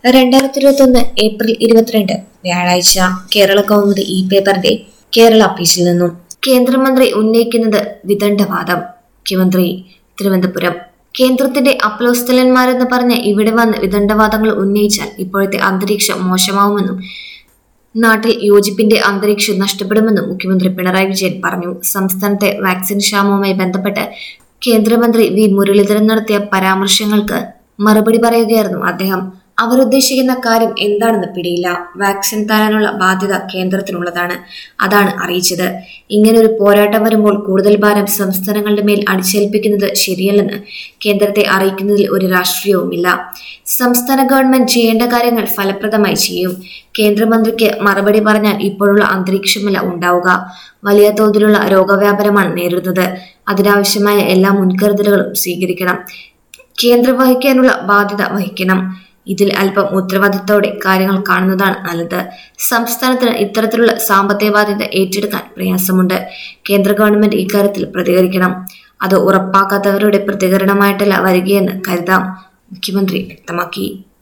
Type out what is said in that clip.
രണ്ടായിരത്തി ഇരുപത്തൊന്ന് ഏപ്രിൽ ഇരുപത്തിരണ്ട് വ്യാഴാഴ്ച കേരള കൗമുദി ഇ പേപ്പറിന്റെ കേരള പേജിൽ നിന്നും കേന്ദ്രമന്ത്രി ഉന്നയിക്കുന്നത് വിദണ്ഡവാദം മുഖ്യമന്ത്രി തിരുവനന്തപുരം കേന്ദ്രത്തിന്റെ അപ്ലോസ്ഥലന്മാരെന്ന് പറഞ്ഞ് ഇവിടെ വന്ന് വിദണ്ഡവാദങ്ങൾ ഉന്നയിച്ചാൽ ഇപ്പോഴത്തെ അന്തരീക്ഷം മോശമാവുമെന്നും നാട്ടിൽ യോജിപ്പിന്റെ അന്തരീക്ഷം നഷ്ടപ്പെടുമെന്നും മുഖ്യമന്ത്രി പിണറായി വിജയൻ പറഞ്ഞു സംസ്ഥാനത്തെ വാക്സിൻ ക്ഷാമവുമായി ബന്ധപ്പെട്ട് കേന്ദ്രമന്ത്രി വി മുരളീധരൻ നടത്തിയ പരാമർശങ്ങൾക്ക് മറുപടി പറയുകയായിരുന്നു അദ്ദേഹം അവരുദ്ദേശിക്കുന്ന കാര്യം എന്താണെന്ന് പിടിയില്ല വാക്സിൻ തരാനുള്ള ബാധ്യത കേന്ദ്രത്തിനുള്ളതാണ് അതാണ് അറിയിച്ചത് ഇങ്ങനൊരു പോരാട്ടം വരുമ്പോൾ കൂടുതൽ ഭാരം സംസ്ഥാനങ്ങളുടെ മേൽ അടിച്ചേൽപ്പിക്കുന്നത് ശരിയല്ലെന്ന് കേന്ദ്രത്തെ അറിയിക്കുന്നതിൽ ഒരു രാഷ്ട്രീയവുമില്ല സംസ്ഥാന ഗവൺമെന്റ് ചെയ്യേണ്ട കാര്യങ്ങൾ ഫലപ്രദമായി ചെയ്യും കേന്ദ്രമന്ത്രിക്ക് മറുപടി പറഞ്ഞാൽ ഇപ്പോഴുള്ള അന്തരീക്ഷമല്ല ഉണ്ടാവുക വലിയ തോതിലുള്ള രോഗവ്യാപനമാണ് നേരിടുന്നത് അതിനാവശ്യമായ എല്ലാ മുൻകരുതലുകളും സ്വീകരിക്കണം കേന്ദ്രം വഹിക്കാനുള്ള ബാധ്യത വഹിക്കണം ഇതിൽ അല്പം ഉത്തരവാദിത്തോടെ കാര്യങ്ങൾ കാണുന്നതാണ് നല്ലത് സംസ്ഥാനത്തിന് ഇത്തരത്തിലുള്ള സാമ്പത്തിക ബാധ്യത ഏറ്റെടുക്കാൻ പ്രയാസമുണ്ട് കേന്ദ്ര ഗവൺമെന്റ് ഇക്കാര്യത്തിൽ പ്രതികരിക്കണം അത് ഉറപ്പാക്കാത്തവരുടെ പ്രതികരണമായിട്ടല്ല വരികയെന്ന് കരുതാം മുഖ്യമന്ത്രി വ്യക്തമാക്കി